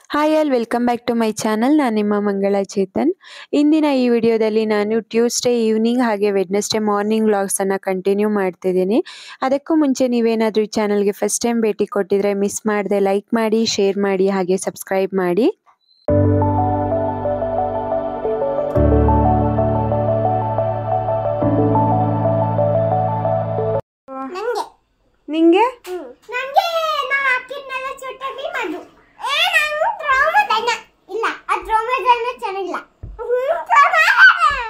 Hi all welcome back to my channel ನಾನು ನಿಮ್ಮ ಮಂಗಳ ಚೇತನ್ ಇಂದಿನ ಈ ವಿಡಿಯೋದಲ್ಲಿ ನಾನು ಟ್ಯೂಸ್ಡೇ ಈವ್ನಿಂಗ್ ಹಾಗೆ ವೆಡ್ನೆಸ್ಡೇ ಮಾರ್ನಿಂಗ್ ವ್ಲಾಗ್ಸನ್ನು ಕಂಟಿನ್ಯೂ ಮಾಡ್ತಿದ್ದೀನಿ ಅದಕ್ಕೂ ಮುಂಚೆ ನೀವೇನಾದರೂ ಈ ಚಾನಲ್ಗೆ ಫಸ್ಟ್ ಟೈಮ್ ಭೇಟಿ ಕೊಟ್ಟಿದ್ರೆ ಮಿಸ್ ಮಾಡದೆ ಲೈಕ್ ಮಾಡಿ ಶೇರ್ ಮಾಡಿ ಹಾಗೆ ಸಬ್ಸ್ಕ್ರೈಬ್ ಮಾಡಿ ನಂಗೆ ನಿಂಗೆ ನಂಗೆ ನಾ ಹಾಕಿದ್ನೆಲ್ಲ ಚುಟ್ಟಲ್ಲಿ ಮಧು ಏ ನಂಗೆ ಟ್ರಾಮದನ ಇಲ್ಲ ಆ ಟ್ರಾಮದನ ಚೆನ್ನಾಗಿಲ್ಲ ಹ್ಮ್, ಟ್ರಾಮದನ.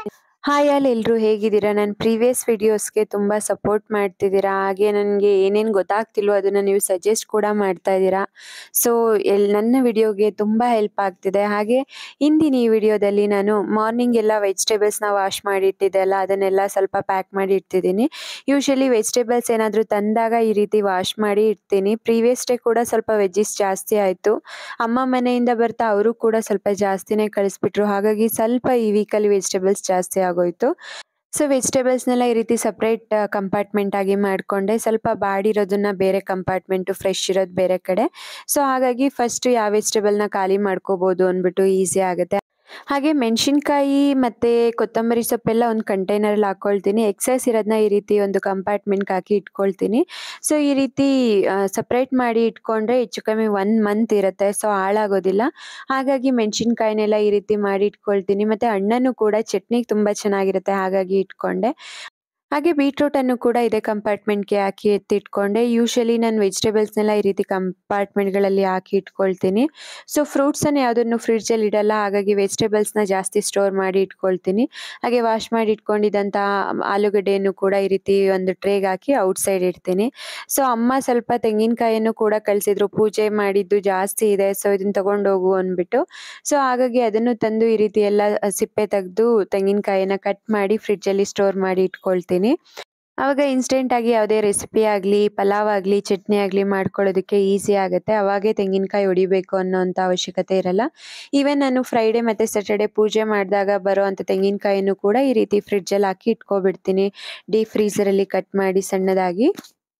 ಹಾಯ್ ಆಲ್ ಎಲ್ಲರೂ ಹೇಗಿದ್ದೀರಾ ನನ್ನ ಪ್ರೀವಿಯಸ್ ವಿಡಿಯೋಸ್ಗೆ ತುಂಬ ಸಪೋರ್ಟ್ ಮಾಡ್ತಿದ್ದೀರಾ ಹಾಗೆ ನನಗೆ ಏನೇನು ಗೊತ್ತಾಗ್ತಿಲ್ವೋ ಅದನ್ನು ನೀವು ಸಜೆಸ್ಟ್ ಕೂಡ ಮಾಡ್ತಾ ಇದ್ದೀರಾ ಸೊ ಎಲ್ ನನ್ನ ವಿಡಿಯೋಗೆ ತುಂಬ ಹೆಲ್ಪ್ ಆಗ್ತಿದೆ ಹಾಗೆ ಇಂದಿನ ಈ ವಿಡಿಯೋದಲ್ಲಿ ನಾನು ಮಾರ್ನಿಂಗ್ ಎಲ್ಲ ವೆಜಿಟೇಬಲ್ಸ್ನ ವಾಶ್ ಮಾಡಿಟ್ಟಿದ್ದೆ ಅಲ್ಲ ಅದನ್ನೆಲ್ಲ ಸ್ವಲ್ಪ ಪ್ಯಾಕ್ ಮಾಡಿ ಇಡ್ತಿದ್ದೀನಿ ಯೂಶಲಿ ವೆಜಿಟೇಬಲ್ಸ್ ಏನಾದರೂ ತಂದಾಗ ಈ ರೀತಿ ವಾಶ್ ಮಾಡಿ ಇಡ್ತೀನಿ ಪ್ರೀವಿಯಸ್ ಡೇ ಕೂಡ ಸ್ವಲ್ಪ ವೆಜ್ಜಿಸ್ ಜಾಸ್ತಿ ಆಯಿತು ಅಮ್ಮ ಮನೆಯಿಂದ ಬರ್ತಾ ಅವರು ಕೂಡ ಸ್ವಲ್ಪ ಜಾಸ್ತಿನೇ ಕಳಿಸ್ಬಿಟ್ರು ಹಾಗಾಗಿ ಸ್ವಲ್ಪ ಈ ವೀಕಲ್ಲಿ ವೆಜಿಟೇಬಲ್ಸ್ ಜಾಸ್ತಿ ಆಗೋಯ್ತು ಸೊ ವೆಜಿಟೇಬಲ್ಸ್ನೆಲ್ಲ ಈ ರೀತಿ ಸಪ್ರೇಟ್ ಕಂಪಾರ್ಟ್ಮೆಂಟ್ ಆಗಿ ಮಾಡಿಕೊಂಡೆ ಸ್ವಲ್ಪ ಬಾಡಿರೋದನ್ನ ಬೇರೆ ಕಂಪಾರ್ಟ್ಮೆಂಟು ಫ್ರೆಶ್ ಇರೋದು ಬೇರೆ ಕಡೆ ಸೊ ಹಾಗಾಗಿ ಫಸ್ಟ್ ಯಾವ ವೆಜಿಟೇಬಲ್ನ ಖಾಲಿ ಮಾಡ್ಕೋಬೋದು ಅಂದ್ಬಿಟ್ಟು ಈಸಿ ಆಗುತ್ತೆ ಹಾಗೆ ಮೆಣಸಿನ್ಕಾಯಿ ಮತ್ತು ಕೊತ್ತಂಬರಿ ಸೊಪ್ಪೆಲ್ಲ ಒಂದು ಕಂಟೈನರಲ್ಲಿ ಹಾಕ್ಕೊಳ್ತೀನಿ ಎಕ್ಸಸ್ ಇರೋದನ್ನ ಈ ರೀತಿ ಒಂದು ಕಂಪಾರ್ಟ್ಮೆಂಟ್ಗೆ ಹಾಕಿ ಇಟ್ಕೊಳ್ತೀನಿ ಸೊ ಈ ರೀತಿ ಸಪ್ರೇಟ್ ಮಾಡಿ ಇಟ್ಕೊಂಡ್ರೆ ಹೆಚ್ಚು ಕಮ್ಮಿ ಒನ್ ಮಂತ್ ಇರುತ್ತೆ ಸೊ ಹಾಳಾಗೋದಿಲ್ಲ ಹಾಗಾಗಿ ಮೆಣಸಿನ್ಕಾಯಿನೆಲ್ಲ ಈ ರೀತಿ ಮಾಡಿ ಇಟ್ಕೊಳ್ತೀನಿ ಮತ್ತು ಹಣ್ಣನ್ನು ಕೂಡ ಚಟ್ನಿಗೆ ತುಂಬ ಚೆನ್ನಾಗಿರುತ್ತೆ ಹಾಗಾಗಿ ಇಟ್ಕೊಂಡೆ ಹಾಗೆ ಬೀಟ್ರೂಟನ್ನು ಕೂಡ ಇದೇ ಕಂಪಾರ್ಟ್ಮೆಂಟ್ಗೆ ಹಾಕಿ ಎತ್ತಿಟ್ಕೊಂಡೆ ಯೂಶಲಿ ನಾನು ವೆಜಿಟೇಬಲ್ಸ್ನೆಲ್ಲ ಈ ರೀತಿ ಕಂಪಾರ್ಟ್ಮೆಂಟ್ಗಳಲ್ಲಿ ಹಾಕಿ ಇಟ್ಕೊಳ್ತೀನಿ ಸೊ ಫ್ರೂಟ್ಸನ್ನು ಯಾವುದನ್ನು ಫ್ರಿಡ್ಜಲ್ಲಿ ಇಡಲ್ಲ ಹಾಗಾಗಿ ವೆಜಿಟೇಬಲ್ಸ್ನ ಜಾಸ್ತಿ ಸ್ಟೋರ್ ಮಾಡಿ ಇಟ್ಕೊಳ್ತೀನಿ ಹಾಗೆ ವಾಶ್ ಮಾಡಿ ಇಟ್ಕೊಂಡಿದ್ದಂಥ ಆಲೂಗಡ್ಡೆಯನ್ನು ಕೂಡ ಈ ರೀತಿ ಒಂದು ಟ್ರೇಗೆ ಹಾಕಿ ಔಟ್ಸೈಡ್ ಇಡ್ತೀನಿ ಸೊ ಅಮ್ಮ ಸ್ವಲ್ಪ ತೆಂಗಿನಕಾಯಿಯನ್ನು ಕೂಡ ಕಳಿಸಿದ್ರು ಪೂಜೆ ಮಾಡಿದ್ದು ಜಾಸ್ತಿ ಇದೆ ಸೊ ಇದನ್ನ ತಗೊಂಡೋಗು ಅಂದ್ಬಿಟ್ಟು ಸೊ ಹಾಗಾಗಿ ಅದನ್ನು ತಂದು ಈ ರೀತಿ ಎಲ್ಲ ಸಿಪ್ಪೆ ತೆಗೆದು ತೆಂಗಿನಕಾಯಿನ ಕಟ್ ಮಾಡಿ ಫ್ರಿಡ್ಜಲ್ಲಿ ಸ್ಟೋರ್ ಮಾಡಿ ಇಟ್ಕೊಳ್ತೀನಿ ಆವಾಗ ಇನ್ಸ್ಟೆಂಟ್ ಆಗಿ ಯಾವುದೇ ರೆಸಿಪಿ ಆಗಲಿ ಪಲಾವ್ ಆಗಲಿ ಚಟ್ನಿ ಆಗಲಿ ಮಾಡ್ಕೊಳ್ಳೋದಕ್ಕೆ ಈಸಿ ಆಗುತ್ತೆ ಅವಾಗೇ ತೆಂಗಿನಕಾಯಿ ಹೊಡಿಬೇಕು ಅನ್ನೋಂಥ ಅವಶ್ಯಕತೆ ಇರಲ್ಲ ಈವನ್ ನಾನು ಫ್ರೈಡೇ ಮತ್ತು ಸ್ಯಾಟರ್ಡೆ ಪೂಜೆ ಮಾಡಿದಾಗ ಬರೋ ಅಂಥ ತೆಂಗಿನಕಾಯಿನೂ ಕೂಡ ಈ ರೀತಿ ಫ್ರಿಡ್ಜಲ್ಲಿ ಹಾಕಿ ಇಟ್ಕೊಬಿಡ್ತೀನಿ ಡೀಪ್ ಫ್ರೀಸರಲ್ಲಿ ಕಟ್ ಮಾಡಿ ಸಣ್ಣದಾಗಿ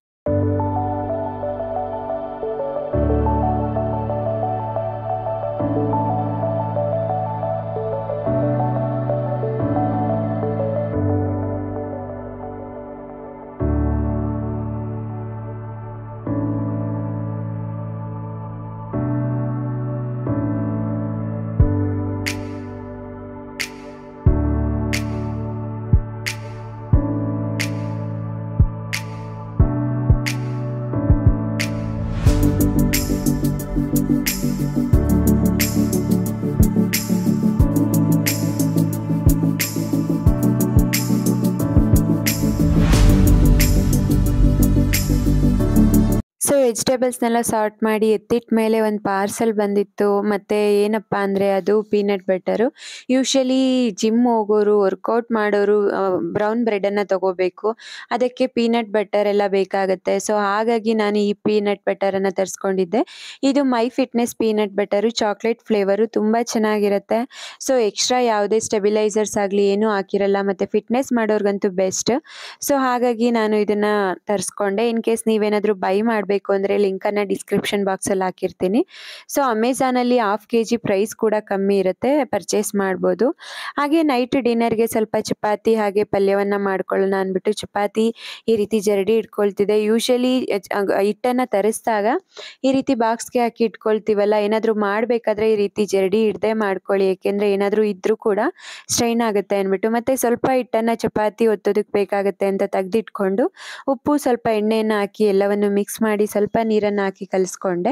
ಸೊ ವೆಜಿಟೇಬಲ್ಸ್ನೆಲ್ಲ ಸಾರ್ಟ್ ಮಾಡಿ ಎತ್ತಿಟ್ಟ ಮೇಲೆ ಒಂದು ಪಾರ್ಸಲ್ ಬಂದಿತ್ತು ಮತ್ತು ಏನಪ್ಪ ಅಂದರೆ ಅದು ಪೀನಟ್ ಬಟರು ಯೂಶಲಿ ಜಿಮ್ ಹೋಗೋರು ವರ್ಕೌಟ್ ಮಾಡೋರು ಬ್ರೌನ್ ಬ್ರೆಡನ್ನು ತಗೋಬೇಕು ಅದಕ್ಕೆ ಪೀನಟ್ ಬಟರ್ ಎಲ್ಲ ಬೇಕಾಗುತ್ತೆ ಸೊ ಹಾಗಾಗಿ ನಾನು ಈ ಪೀನಟ್ ಬಟರನ್ನು ತರಿಸ್ಕೊಂಡಿದ್ದೆ ಇದು my fitness peanut butter chocolate flavour ತುಂಬ ಚೆನ್ನಾಗಿರುತ್ತೆ ಸೊ ಎಕ್ಸ್ಟ್ರಾ ಯಾವುದೇ ಸ್ಟೆಬಿಲೈಸರ್ಸ್ ಆಗಲಿ ಏನೂ ಹಾಕಿರಲ್ಲ ಮತ್ತು ಫಿಟ್ನೆಸ್ ಮಾಡೋರ್ಗಂತೂ ಬೆಸ್ಟ್ ಸೊ ಹಾಗಾಗಿ ನಾನು ಇದನ್ನು ತರಿಸ್ಕೊಂಡೆ ಇನ್ ಕೇಸ್ ನೀವೇನಾದರೂ ಬೈ ಮಾಡಬೇಕು ಅಂದರೆ ಲಿಂಕನ್ನು ಡಿಸ್ಕ್ರಿಪ್ಷನ್ ಬಾಕ್ಸಲ್ಲಿ ಹಾಕಿರ್ತೀನಿ ಸೊ ಅಮೆಝಾನಲ್ಲಿ ಹಾಫ್ ಕೆ ಜಿ ಪ್ರೈಸ್ ಕೂಡ ಕಮ್ಮಿ ಇರುತ್ತೆ ಪರ್ಚೇಸ್ ಮಾಡ್ಬೋದು ಹಾಗೆ ನೈಟ್ ಡಿನ್ನರ್ಗೆ ಸ್ವಲ್ಪ ಚಪಾತಿ ಹಾಗೆ ಪಲ್ಯವನ್ನು ಮಾಡ್ಕೊಳ್ಳೋಣ ಅಂದ್ಬಿಟ್ಟು ಚಪಾತಿ ಈ ರೀತಿ ಜರಡಿ ಇಟ್ಕೊಳ್ತಿದ್ದೆ ಯೂಶಲಿ ಹಿಟ್ಟನ್ನು ತರಿಸಿದಾಗ ಈ ರೀತಿ ಬಾಕ್ಸ್ಗೆ ಹಾಕಿ ಇಟ್ಕೊಳ್ತೀವಲ್ಲ ಏನಾದರೂ ಮಾಡಬೇಕಾದ್ರೆ ಈ ರೀತಿ ಜರಡಿ ಹಿಡ್ದೆ ಮಾಡ್ಕೊಳ್ಳಿ ಏಕೆಂದರೆ ಏನಾದರೂ ಇದ್ದರೂ ಕೂಡ ಸ್ಟ್ರೈನ್ ಆಗುತ್ತೆ ಅಂದ್ಬಿಟ್ಟು ಮತ್ತು ಸ್ವಲ್ಪ ಹಿಟ್ಟನ್ನು ಚಪಾತಿ ಒತ್ತೋದಕ್ಕೆ ಬೇಕಾಗುತ್ತೆ ಅಂತ ತೆಗೆದಿಟ್ಕೊಂಡು ಉಪ್ಪು ಸ್ವಲ್ಪ ಎಣ್ಣೆಯನ್ನು ಹಾಕಿ ಎಲ್ಲವನ್ನು ಮಿಕ್ಸ್ ಮಾಡಿ ಸ್ವಲ್ಪ ನೀರನ್ನು ಹಾಕಿ ಕಲಿಸ್ಕೊಂಡೆ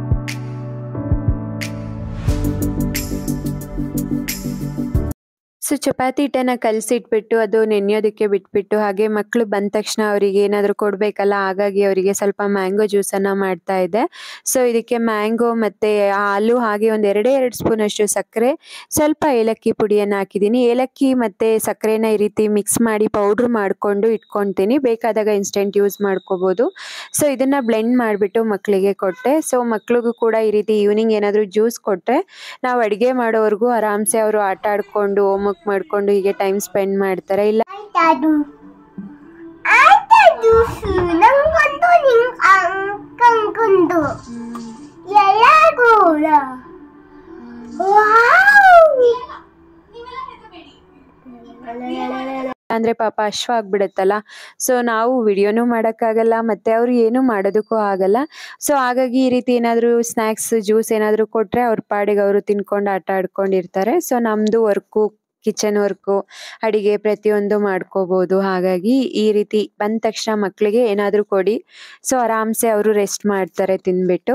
ಸೊ ಸೊ ಚಪಾತಿ ಹಿಟ್ಟನ್ನ ಕಲಸಿಟ್ಬಿಟ್ಟು ಅದು ನೆನೆಯೋದಕ್ಕೆ ಬಿಟ್ಬಿಟ್ಟು ಹಾಗೆ ಮಕ್ಕಳು ಬಂದ ತಕ್ಷಣ ಅವರಿಗೆ ಏನಾದರೂ ಕೊಡಬೇಕಲ್ಲ ಹಾಗಾಗಿ ಅವರಿಗೆ ಸ್ವಲ್ಪ ಮ್ಯಾಂಗೋ ಜ್ಯೂಸನ್ನು ಮಾಡ್ತಾ ಇದ್ದೆ ಸೊ ಇದಕ್ಕೆ ಮ್ಯಾಂಗೋ ಮತ್ತು ಹಾಲು ಹಾಗೆ ಒಂದು ಎರಡೇ ಎರಡು ಸ್ಪೂನಷ್ಟು ಸಕ್ಕರೆ ಸ್ವಲ್ಪ ಏಲಕ್ಕಿ ಪುಡಿಯನ್ನು ಹಾಕಿದ್ದೀನಿ ಏಲಕ್ಕಿ ಮತ್ತು ಸಕ್ಕರೆನ ಈ ರೀತಿ ಮಿಕ್ಸ್ ಮಾಡಿ ಪೌಡ್ರ್ ಮಾಡಿಕೊಂಡು ಇಟ್ಕೊತೀನಿ ಬೇಕಾದಾಗ ಇನ್ಸ್ಟೆಂಟ್ ಯೂಸ್ ಮಾಡ್ಕೋಬೋದು ಸೊ ಇದನ್ನು ಬ್ಲೆಂಡ್ ಮಾಡಿಬಿಟ್ಟು ಮಕ್ಕಳಿಗೆ ಕೊಟ್ಟೆ ಸೊ ಮಕ್ಳಿಗೂ ಕೂಡ ಈ ರೀತಿ ಈವ್ನಿಂಗ್ ಏನಾದರೂ ಜ್ಯೂಸ್ ಕೊಟ್ಟರೆ ನಾವು ಅಡುಗೆ ಮಾಡೋವರೆಗೂ ಆರಾಮ್ಸೆ ಅವರು ಆಟ ಆಡ್ಕೊಂಡು ಹೋಮ್ವರ್ಕ್ ಮಾಡಿಕೊಂಡು ಹೀಗೆ ಟೈಮ್ ಸ್ಪೆಂಡ್ ಮಾಡ್ತಾರೆ ಇಲ್ಲ ಆಯ್ತದು ಆಯ್ತದು ನಂಗೊಂದು ನಿಂಗ್ ಅಂಕಂಕೊಂಡು ಎಲ್ಲ ಕೂಡ ಅಂದರೆ ಪಾಪ ಅಶ್ವ ಆಗ್ಬಿಡುತ್ತಲ್ಲ ಸೊ ನಾವು ವಿಡಿಯೋನೂ ಮಾಡೋಕ್ಕಾಗಲ್ಲ ಮತ್ತು ಅವರು ಏನೂ ಮಾಡೋದಕ್ಕೂ ಆಗಲ್ಲ ಸೊ ಹಾಗಾಗಿ ಈ ರೀತಿ ಏನಾದರೂ ಸ್ನ್ಯಾಕ್ಸ್ ಜ್ಯೂಸ್ ಏನಾದರೂ ಕೊಟ್ಟರೆ ಅವ್ರ ಪಾಡಿಗೆ ಅವರು ತಿನ್ಕೊಂಡು ಆಟ ಆಡ್ಕೊಂಡಿರ್ತಾರೆ ಸೊ ನಮ್ಮದು ವರ್ಕು ಕಿಚನ್ ವರ್ಕು ಅಡಿಗೆ ಪ್ರತಿಯೊಂದು ಮಾಡ್ಕೋಬೋದು ಹಾಗಾಗಿ ಈ ರೀತಿ ಬಂದ ತಕ್ಷಣ ಮಕ್ಕಳಿಗೆ ಏನಾದರೂ ಕೊಡಿ ಸೊ ಆರಾಮ್ಸೆ ಅವರು ರೆಸ್ಟ್ ಮಾಡ್ತಾರೆ ತಿಂದ್ಬಿಟ್ಟು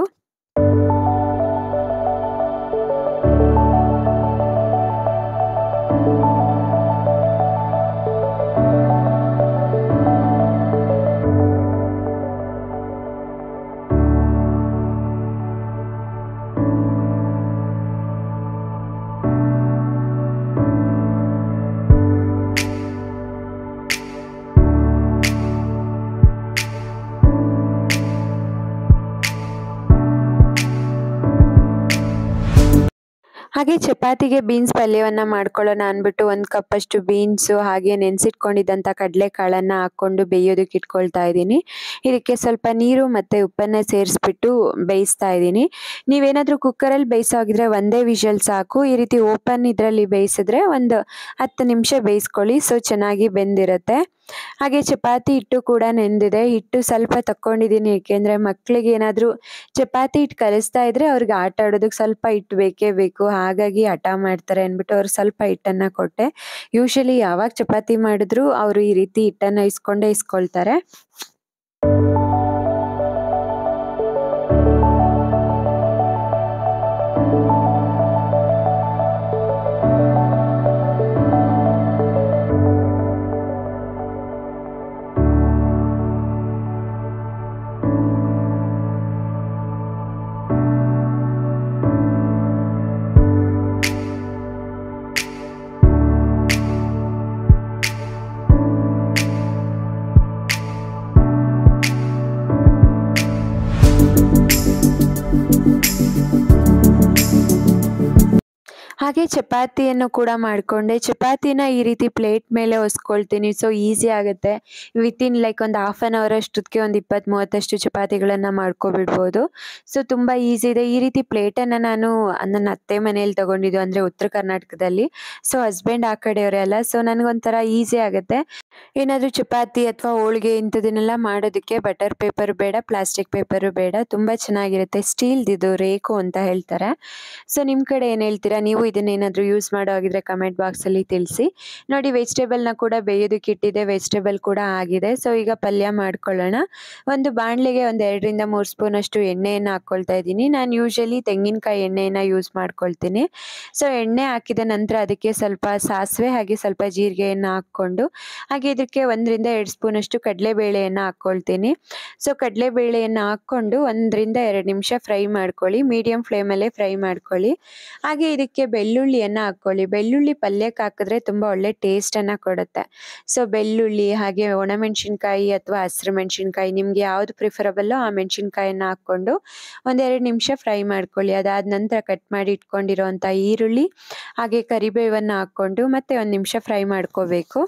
ಹಾಗೆ ಚಪಾತಿಗೆ ಬೀನ್ಸ್ ಪಲ್ಯವನ್ನು ಮಾಡ್ಕೊಳ್ಳೋಣ ಅಂದ್ಬಿಟ್ಟು ಒಂದು ಕಪ್ಪಷ್ಟು ಬೀನ್ಸು ಹಾಗೆ ನೆನೆಸಿಟ್ಕೊಂಡಿದ್ದಂಥ ಕಡಲೆಕಾಳನ್ನು ಹಾಕ್ಕೊಂಡು ಬೇಯೋದಕ್ಕೆ ಇಟ್ಕೊಳ್ತಾ ಇದ್ದೀನಿ ಇದಕ್ಕೆ ಸ್ವಲ್ಪ ನೀರು ಮತ್ತು ಉಪ್ಪನ್ನು ಸೇರಿಸ್ಬಿಟ್ಟು ಬೇಯಿಸ್ತಾ ಇದ್ದೀನಿ ನೀವೇನಾದರೂ ಕುಕ್ಕರಲ್ಲಿ ಬೇಯಿಸೋಗಿದ್ರೆ ಒಂದೇ ವಿಷಲ್ ಸಾಕು ಈ ರೀತಿ ಓಪನ್ ಇದರಲ್ಲಿ ಬೇಯಿಸಿದ್ರೆ ಒಂದು ಹತ್ತು ನಿಮಿಷ ಬೇಯಿಸ್ಕೊಳ್ಳಿ ಸೊ ಚೆನ್ನಾಗಿ ಬೆಂದಿರುತ್ತೆ ಹಾಗೆ ಚಪಾತಿ ಹಿಟ್ಟು ಕೂಡ ನೆಂದಿದೆ ಹಿಟ್ಟು ಸ್ವಲ್ಪ ತಕ್ಕೊಂಡಿದ್ದೀನಿ ಏಕೆಂದರೆ ಮಕ್ಕಳಿಗೆ ಏನಾದರೂ ಚಪಾತಿ ಹಿಟ್ಟು ಕಲಿಸ್ತಾ ಇದ್ರೆ ಅವ್ರಿಗೆ ಆಟ ಆಡೋದಕ್ಕೆ ಸ್ವಲ್ಪ ಹಿಟ್ಟು ಬೇಕೇ ಬೇಕು ಹಾಗಾಗಿ ಹಠ ಮಾಡ್ತಾರೆ ಅಂದ್ಬಿಟ್ಟು ಅವ್ರು ಸ್ವಲ್ಪ ಹಿಟ್ಟನ್ನು ಕೊಟ್ಟೆ ಯೂಶಲಿ ಯಾವಾಗ ಚಪಾತಿ ಮಾಡಿದ್ರು ಅವರು ಈ ರೀತಿ ಹಿಟ್ಟನ್ನು ಇಸ್ಕೊಂಡೇ ಇಸ್ಕೊಳ್ತಾರೆ ಹಾಗೆ ಚಪಾತಿಯನ್ನು ಕೂಡ ಮಾಡಿಕೊಂಡೆ ಚಪಾತಿನ ಈ ರೀತಿ ಪ್ಲೇಟ್ ಮೇಲೆ ಒಸ್ಕೊಳ್ತೀನಿ ಸೊ ಈಸಿ ಆಗುತ್ತೆ ವಿತಿನ್ ಲೈಕ್ ಒಂದು ಹಾಫ್ ಆನ್ ಅವರ್ ಅಷ್ಟೊತ್ತಿಗೆ ಒಂದು ಇಪ್ಪತ್ತು ಮೂವತ್ತಷ್ಟು ಚಪಾತಿಗಳನ್ನು ಮಾಡ್ಕೊಬಿಡ್ಬೋದು ಸೊ ತುಂಬ ಈಸಿ ಇದೆ ಈ ರೀತಿ ಪ್ಲೇಟನ್ನು ನಾನು ನನ್ನ ಅತ್ತೆ ಮನೆಯಲ್ಲಿ ತೊಗೊಂಡಿದ್ದು ಅಂದರೆ ಉತ್ತರ ಕರ್ನಾಟಕದಲ್ಲಿ ಸೊ ಹಸ್ಬೆಂಡ್ ಆ ಕಡೆಯವರೇ ಅಲ್ಲ ಸೊ ನನಗೊಂಥರ ಈಸಿ ಆಗುತ್ತೆ ಏನಾದರೂ ಚಪಾತಿ ಅಥವಾ ಹೋಳಿಗೆ ಇಂಥದನ್ನೆಲ್ಲ ಮಾಡೋದಕ್ಕೆ ಬಟರ್ ಪೇಪರ್ ಬೇಡ ಪ್ಲಾಸ್ಟಿಕ್ ಪೇಪರು ಬೇಡ ತುಂಬ ಚೆನ್ನಾಗಿರುತ್ತೆ ಸ್ಟೀಲ್ದಿದು ರೇಕು ಅಂತ ಹೇಳ್ತಾರೆ ಸೊ ನಿಮ್ಮ ಕಡೆ ಏನು ಹೇಳ್ತೀರಾ ನೀವು ಇದನ್ನೇನಾದರೂ ಯೂಸ್ ಮಾಡೋ ಆಗಿದ್ರೆ ಕಮೆಂಟ್ ಬಾಕ್ಸಲ್ಲಿ ತಿಳಿಸಿ ನೋಡಿ ವೆಜಿಟೇಬಲ್ನ ಕೂಡ ಬೇಯೋದಕ್ಕೆ ಇಟ್ಟಿದೆ ವೆಜಿಟೇಬಲ್ ಕೂಡ ಆಗಿದೆ ಸೊ ಈಗ ಪಲ್ಯ ಮಾಡ್ಕೊಳ್ಳೋಣ ಒಂದು ಬಾಣಲೆಗೆ ಒಂದು ಎರಡರಿಂದ ಮೂರು ಸ್ಪೂನಷ್ಟು ಎಣ್ಣೆಯನ್ನು ಹಾಕ್ಕೊಳ್ತಾ ಇದ್ದೀನಿ ನಾನು ಯೂಶಲಿ ತೆಂಗಿನಕಾಯಿ ಎಣ್ಣೆಯನ್ನು ಯೂಸ್ ಮಾಡ್ಕೊಳ್ತೀನಿ ಸೊ ಎಣ್ಣೆ ಹಾಕಿದ ನಂತರ ಅದಕ್ಕೆ ಸ್ವಲ್ಪ ಸಾಸಿವೆ ಹಾಗೆ ಸ್ವಲ್ಪ ಜೀರಿಗೆಯನ್ನು ಹಾಕ್ಕೊಂಡು ಹಾಗೆ ಇದಕ್ಕೆ ಒಂದರಿಂದ ಎರಡು ಸ್ಪೂನಷ್ಟು ಕಡಲೆಬೇಳೆಯನ್ನು ಹಾಕ್ಕೊಳ್ತೀನಿ ಸೊ ಕಡಲೆಬೇಳೆಯನ್ನು ಹಾಕ್ಕೊಂಡು ಒಂದರಿಂದ ಎರಡು ನಿಮಿಷ ಫ್ರೈ ಮಾಡ್ಕೊಳ್ಳಿ ಮೀಡಿಯಮ್ ಫ್ಲೇಮಲ್ಲೇ ಫ್ರೈ ಮಾಡ್ಕೊಳ್ಳಿ ಹಾಗೆ ಇದಕ್ಕೆ ಬೆಳ್ಳುಳ್ಳಿಯನ್ನು ಹಾಕ್ಕೊಳ್ಳಿ ಬೆಳ್ಳುಳ್ಳಿ ಪಲ್ಯಕ್ಕೆ ಹಾಕಿದ್ರೆ ತುಂಬ ಒಳ್ಳೆ ಟೇಸ್ಟನ್ನು ಕೊಡುತ್ತೆ ಸೊ ಬೆಳ್ಳುಳ್ಳಿ ಹಾಗೆ ಒಣಮೆಣಸಿನ್ಕಾಯಿ ಅಥವಾ ಹಸಿರು ಮೆಣಸಿನ್ಕಾಯಿ ನಿಮಗೆ ಯಾವುದು ಪ್ರಿಫರಬಲ್ಲೋ ಆ ಮೆಣಸಿನ್ಕಾಯನ್ನು ಹಾಕ್ಕೊಂಡು ಒಂದೆರಡು ನಿಮಿಷ ಫ್ರೈ ಮಾಡ್ಕೊಳ್ಳಿ ಅದಾದ ನಂತರ ಕಟ್ ಮಾಡಿ ಇಟ್ಕೊಂಡಿರೋವಂಥ ಈರುಳ್ಳಿ ಹಾಗೆ ಕರಿಬೇವನ್ನು ಹಾಕ್ಕೊಂಡು ಮತ್ತೆ ಒಂದು ನಿಮಿಷ ಫ್ರೈ ಮಾಡ್ಕೋಬೇಕು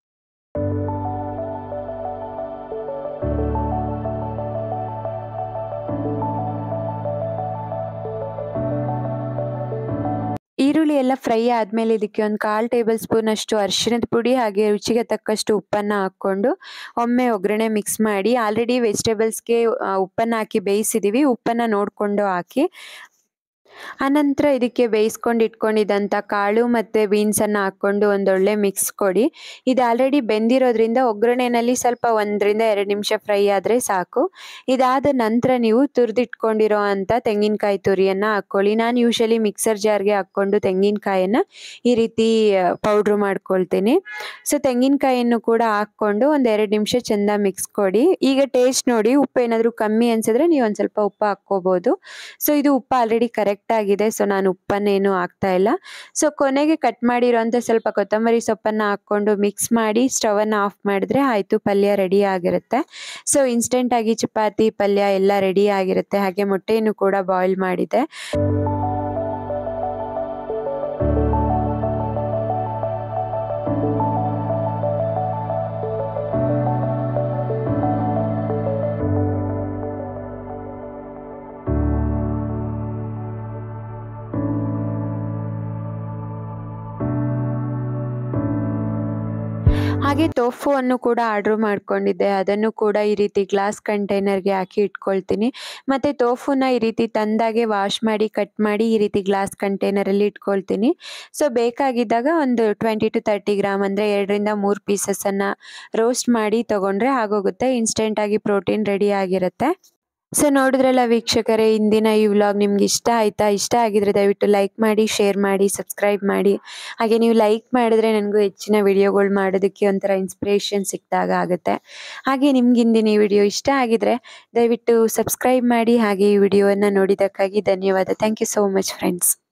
ಈರುಳ್ಳಿ ಎಲ್ಲ ಫ್ರೈ ಆದಮೇಲೆ ಇದಕ್ಕೆ ಒಂದು ಕಾಲು ಟೇಬಲ್ ಸ್ಪೂನ್ ಅಷ್ಟು ಅರಿಶಿಣದ ಪುಡಿ ಹಾಗೆ ರುಚಿಗೆ ತಕ್ಕಷ್ಟು ಉಪ್ಪನ್ನು ಹಾಕ್ಕೊಂಡು ಒಮ್ಮೆ ಒಗ್ಗರಣೆ ಮಿಕ್ಸ್ ಮಾಡಿ ಆಲ್ರೆಡಿ ವೆಜಿಟೇಬಲ್ಸ್ಗೆ ಉಪ್ಪನ್ನು ಹಾಕಿ ಬೇಯಿಸಿದ್ದೀವಿ ಉಪ್ಪನ್ನು ನೋಡಿಕೊಂಡು ಹಾಕಿ ಆನಂತರ ಇದಕ್ಕೆ ಬೇಯಿಸ್ಕೊಂಡು ಇಟ್ಕೊಂಡಿದ್ದಂಥ ಕಾಳು ಮತ್ತು ಬೀನ್ಸನ್ನು ಹಾಕ್ಕೊಂಡು ಒಂದೊಳ್ಳೆ ಮಿಕ್ಸ್ ಕೊಡಿ ಇದು ಆಲ್ರೆಡಿ ಬೆಂದಿರೋದ್ರಿಂದ ಒಗ್ಗರಣೆನಲ್ಲಿ ಸ್ವಲ್ಪ ಒಂದರಿಂದ ಎರಡು ನಿಮಿಷ ಫ್ರೈ ಆದರೆ ಸಾಕು ಇದಾದ ನಂತರ ನೀವು ತುರಿದಿಟ್ಕೊಂಡಿರೋ ಅಂಥ ತೆಂಗಿನಕಾಯಿ ತುರಿಯನ್ನು ಹಾಕ್ಕೊಳ್ಳಿ ನಾನು ಯೂಶಲಿ ಮಿಕ್ಸರ್ ಜಾರ್ಗೆ ಹಾಕ್ಕೊಂಡು ತೆಂಗಿನಕಾಯನ್ನು ಈ ರೀತಿ ಪೌಡ್ರು ಮಾಡ್ಕೊಳ್ತೀನಿ ಸೊ ತೆಂಗಿನಕಾಯಿಯನ್ನು ಕೂಡ ಹಾಕ್ಕೊಂಡು ಒಂದು ಎರಡು ನಿಮಿಷ ಚೆಂದ ಮಿಕ್ಸ್ ಕೊಡಿ ಈಗ ಟೇಸ್ಟ್ ನೋಡಿ ಉಪ್ಪು ಏನಾದರೂ ಕಮ್ಮಿ ಅನ್ಸಿದ್ರೆ ನೀವು ಒಂದು ಸ್ವಲ್ಪ ಉಪ್ಪು ಹಾಕ್ಕೋಬೋದು ಸೊ ಇದು ಉಪ್ಪು ಆಲ್ರೆಡಿ ಕರೆಕ್ಟ್ ಆಗಿದೆ ಸೊ ನಾನು ಉಪ್ಪನ್ನೇನು ಹಾಕ್ತಾ ಇಲ್ಲ ಸೊ ಕೊನೆಗೆ ಕಟ್ ಮಾಡಿರೋಂಥ ಸ್ವಲ್ಪ ಕೊತ್ತಂಬರಿ ಸೊಪ್ಪನ್ನು ಹಾಕ್ಕೊಂಡು ಮಿಕ್ಸ್ ಮಾಡಿ ಸ್ಟವನ್ನು ಆಫ್ ಮಾಡಿದ್ರೆ ಆಯಿತು ಪಲ್ಯ ರೆಡಿ ಆಗಿರುತ್ತೆ ಸೊ ಇನ್ಸ್ಟೆಂಟಾಗಿ ಚಪಾತಿ ಪಲ್ಯ ಎಲ್ಲ ರೆಡಿ ಆಗಿರುತ್ತೆ ಹಾಗೆ ಮೊಟ್ಟೆಯನ್ನು ಕೂಡ ಬಾಯ್ಲ್ ಮಾಡಿದೆ ಹಾಗೆ ಟೋಫು ಅನ್ನು ಕೂಡ ಆರ್ಡ್ರ್ ಮಾಡ್ಕೊಂಡಿದ್ದೆ ಅದನ್ನು ಕೂಡ ಈ ರೀತಿ ಗ್ಲಾಸ್ ಕಂಟೈನರ್ಗೆ ಹಾಕಿ ಇಟ್ಕೊಳ್ತೀನಿ ಮತ್ತು ಟೋಫುನ ಈ ರೀತಿ ತಂದಾಗೆ ವಾಶ್ ಮಾಡಿ ಕಟ್ ಮಾಡಿ ಈ ರೀತಿ ಗ್ಲಾಸ್ ಕಂಟೈನರಲ್ಲಿ ಇಟ್ಕೊಳ್ತೀನಿ ಸೊ ಬೇಕಾಗಿದ್ದಾಗ ಒಂದು ಟ್ವೆಂಟಿ ಟು ತರ್ಟಿ ಗ್ರಾಮ್ ಅಂದರೆ ಎರಡರಿಂದ ಮೂರು ಪೀಸಸನ್ನು ರೋಸ್ಟ್ ಮಾಡಿ ತೊಗೊಂಡ್ರೆ ಆಗೋಗುತ್ತೆ ಇನ್ಸ್ಟೆಂಟಾಗಿ ಪ್ರೋಟೀನ್ ರೆಡಿ ಆಗಿರುತ್ತೆ ಸೊ ನೋಡಿದ್ರಲ್ಲ ವೀಕ್ಷಕರೇ ಇಂದಿನ ಈ ವ್ಲಾಗ್ ನಿಮ್ಗೆ ಇಷ್ಟ ಆಯ್ತಾ ಇಷ್ಟ ಆಗಿದ್ರೆ ದಯವಿಟ್ಟು ಲೈಕ್ ಮಾಡಿ ಶೇರ್ ಮಾಡಿ ಸಬ್ಸ್ಕ್ರೈಬ್ ಮಾಡಿ ಹಾಗೆ ನೀವು ಲೈಕ್ ಮಾಡಿದ್ರೆ ನನಗೂ ಹೆಚ್ಚಿನ ವಿಡಿಯೋಗಳು ಮಾಡೋದಕ್ಕೆ ಒಂಥರ ಇನ್ಸ್ಪಿರೇಷನ್ ಸಿಕ್ಕಿದಾಗ ಆಗುತ್ತೆ ಹಾಗೆ ನಿಮ್ಗೆ ಇಂದಿನ ಈ ವಿಡಿಯೋ ಇಷ್ಟ ಆಗಿದ್ರೆ ದಯವಿಟ್ಟು ಸಬ್ಸ್ಕ್ರೈಬ್ ಮಾಡಿ ಹಾಗೆ ಈ ವಿಡಿಯೋವನ್ನು ನೋಡಿದ್ದಕ್ಕಾಗಿ ಧನ್ಯವಾದ thank you so much friends